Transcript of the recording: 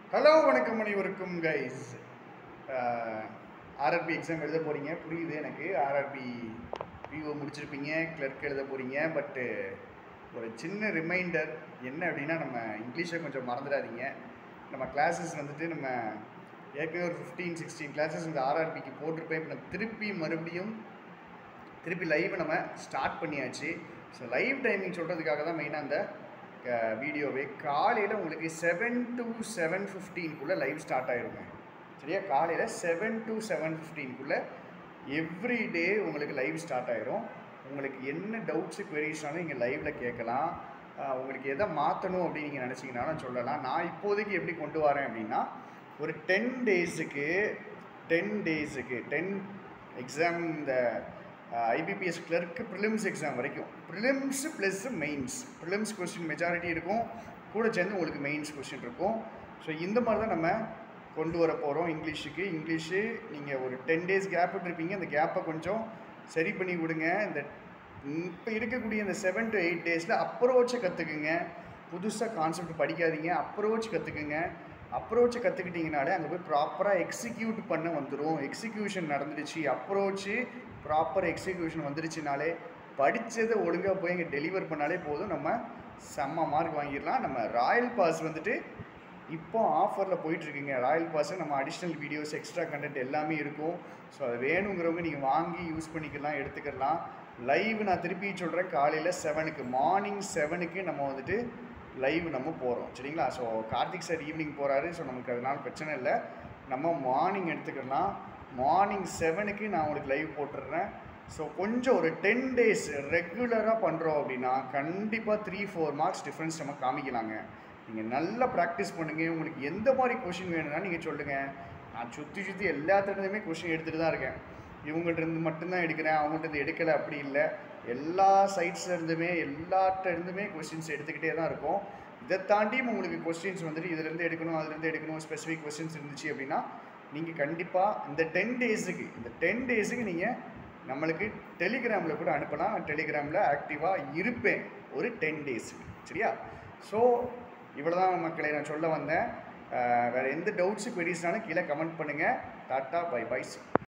hello வணக்கம் அனைவருக்கும் guys RRB exam எழுத போகிறீங்க புரியுது எனக்கு ஆர்ஆர்பி பிஓ முடிச்சிருப்பீங்க கிளர்க் எழுத போகிறீங்க பட்டு ஒரு சின்ன ரிமைண்டர் என்ன அப்படின்னா நம்ம இங்கிலீஷை கொஞ்சம் மறந்துடாதீங்க நம்ம கிளாஸஸ் வந்துட்டு நம்ம ஏற்கனவே ஒரு ஃபிஃப்டீன் சிக்ஸ்டீன் கிளாஸஸ் இந்த ஆர்ஆர்பிக்கு போட்டிருப்பேன் இப்போ நான் திருப்பி மறுபடியும் திருப்பி லைவ் நம்ம ஸ்டார்ட் பண்ணியாச்சு ஸோ லைவ் டைமிங் சொல்கிறதுக்காக தான் மெயினாக அந்த வீடியோவே காலையில் உங்களுக்கு செவன் டு செவன் ஃபிஃப்டீனுக்குள்ளே லைவ் ஸ்டார்ட் ஆயிருங்க சரியா காலையில் செவன் டு செவன் ஃபிஃப்டீனுக்குள்ளே எவ்ரி டே உங்களுக்கு லைவ் ஸ்டார்ட் ஆயிரும் உங்களுக்கு என்ன டவுட்ஸு queries-னாலும் நீங்கள் லைவில் கேட்கலாம் ஆஹ் உங்களுக்கு எதை மாற்றணும் அப்படின்னு நீங்கள் நினச்சிங்கனாலும் சொல்லலாம் நான் இப்போதைக்கு எப்படி கொண்டு வரேன் அப்படின்னா ஒரு டென் டேஸுக்கு டென் டேஸுக்கு டென் எக்ஸாம் இந்த ஐபிபிஎஸ் கிளர்க்கு ப்ரிலிம்ஸ் எக்ஸாம் வரைக்கும் prelims plus mains prelims question majority இருக்கும் கூட சேர்ந்து உங்களுக்கு மெயின்ஸ் கொஸ்டின் இருக்கும் ஸோ இந்த மாதிரி தான் நம்ம கொண்டு வர போகிறோம் இங்கிலீஷுக்கு இங்கிலீஷு நீங்கள் ஒரு டென் டேஸ் கேப் விட்டுருப்பீங்க அந்த கேப்பை கொஞ்சம் சரி பண்ணி விடுங்க இந்த இப்போ இருக்கக்கூடிய இந்த செவன் டு எயிட் டேஸில் அப்ரோச்சை கற்றுக்குங்க புதுசாக கான்செப்ட் படிக்காதீங்க அப்ரோச் கற்றுக்குங்க அப்ரோச்சை கற்றுக்கிட்டிங்கனாலே அங்கே போய் ப்ராப்பராக எக்ஸிக்யூட் பண்ண வந்துடும் எக்ஸிக்யூஷன் நடந்துடுச்சு அப்ரோச்சு ப்ராப்பர் எக்ஸிக்யூஷன் வந்துடுச்சுனாலே படித்ததை ஒழுங்காக போய் இங்கே டெலிவர் பண்ணாலே போதும் நம்ம செம்ம மார்க் வாங்கிடலாம் நம்ம ராயல் பாஸ் வந்துட்டு இப்போ ஆஃபரில் போயிட்டுருக்குங்க ராயல் பாஸில் நம்ம அடிஷ்னல் வீடியோஸ் எக்ஸ்ட்ரா கண்டென்ட் எல்லாமே இருக்கும் ஸோ அது வேணுங்கிறவங்க நீங்கள் வாங்கி யூஸ் பண்ணிக்கலாம் எடுத்துக்கலாம் லைவ் நான் திருப்பி சொல்கிறேன் காலையில் செவனுக்கு மார்னிங் செவனுக்கு நம்ம வந்துட்டு லைவ் நம்ம போகிறோம் சரிங்களா ஸோ கார்த்திக் சார் ஈவினிங் போகிறாரு ஸோ நமக்கு அதனால் பிரச்சனை இல்லை நம்ம மார்னிங் எடுத்துக்கலாம் மார்னிங் செவனுக்கு நான் உங்களுக்கு லைவ் போட்டுடுறேன் ஸோ கொஞ்சம் ஒரு டென் டேஸ் ரெகுலராக பண்ணுறோம் அப்படின்னா கண்டிப்பாக த்ரீ ஃபோர் மார்க்ஸ் டிஃப்ரென்ஸ் நம்ம காமிக்கலாங்க நீங்கள் நல்லா ப்ராக்டிஸ் பண்ணுங்கள் உங்களுக்கு எந்த மாதிரி கொஷின் வேணும்னா நீங்கள் சொல்லுங்கள் நான் சுற்றி சுற்றி எல்லாத்துலேருந்துமே கொஷின் எடுத்துகிட்டு தான் இருக்கேன் இவங்கள்ட்ட இருந்து மட்டும்தான் எடுக்கிறேன் அவங்கள்ட்ட இருந்து எடுக்கலை அப்படி இல்லை எல்லா சைட்ஸ்ல இருந்துமே எல்லாட்ட இருந்துமே கொஸ்டின்ஸ் எடுத்துக்கிட்டே தான் இருக்கும் இதை தாண்டியும் உங்களுக்கு கொஸ்டின்ஸ் வந்துட்டு இதுலேருந்து எடுக்கணும் அதுலேருந்து எடுக்கணும் ஸ்பெசிஃபிக் கொஸ்டின்ஸ் இருந்துச்சு அப்படின்னா நீங்கள் கண்டிப்பாக இந்த டென் டேஸுக்கு இந்த டென் டேஸுக்கு நீங்கள் நம்மளுக்கு டெலிகிராமில் கூட அனுப்பலாம் நான் டெலிகிராமில் ஆக்டிவாக இருப்பேன் ஒரு டென் டேஸுக்கு சரியா ஸோ இவ்வளோ தான் மக்களை நான் சொல்ல வந்தேன் வேறு எந்த டவுட்ஸு queriesனாலும் கீழே கமெண்ட் பண்ணுங்கள் டாட்டா பை பை